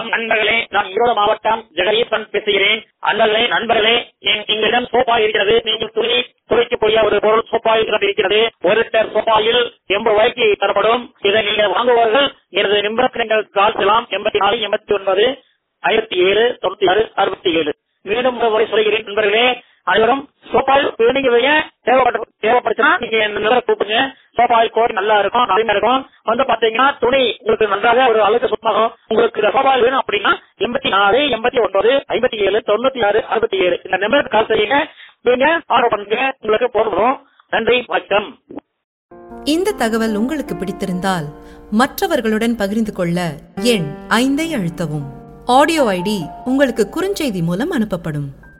வணக்கம் நண்பர்களே நான் ஈரோடு மாவட்டம் ஜெகதீசன் பேசுகிறேன் அன்பர்களே நண்பர்களே என் எங்களிடம் சோப்பா இருக்கிறது நீங்கள் துணி துவைக்கக்கூடிய ஒரு பொருள் சோப்பா இருக்கிறது ஒரு லிட்டர் சோப்பாயில் எண்பது ரூபாய்க்கு தரப்படும் இதை நீங்கள் வாங்குபவர்கள் எனது நிமிடத்தில் நீங்கள் கால் செய்யலாம் எண்பத்தி நாலு எண்பத்தி ஒன்பது ஐம்பத்தி ஏழு தொண்ணூத்தி ஆறு அறுபத்தி ஏழு மீண்டும் ஒரு முறை சொல்கிறேன் நண்பர்களே அனைவரும் சோப்பாயில் நீங்க தேவைப்பட்ட தேவைப்படுச்சுன்னா நீங்க இந்த நிலவை கூப்பிடுங்க சோப்பாயில் கோடி நல்லா இருக்கும் நிறைய இருக்கும் வந்து பாத்தீங்கன்னா துணி உங்களுக்கு நன்றாக ஒரு அழுக்கு சுத்தமாகும் உங்களுக்கு இந்த சோப்பாயில் வேணும் அப்படின்னா எண்பத்தி நாலு எண்பத்தி ஒன்பது ஐம்பத்தி ஏழு தொண்ணூத்தி ஆறு அறுபத்தி ஏழு இந்த நம்பருக்கு கால் செய்யுங்க நீங்க ஆர்டர் பண்ணுங்க உங்களுக்கு போடுறோம் நன்றி வணக்கம் இந்த தகவல் உங்களுக்கு பிடித்திருந்தால் மற்றவர்களுடன் பகிர்ந்து கொள்ள எண் ஐந்தை அழுத்தவும் ஆடியோ ஐடி உங்களுக்கு குறுஞ்செய்தி மூலம் அனுப்பப்படும்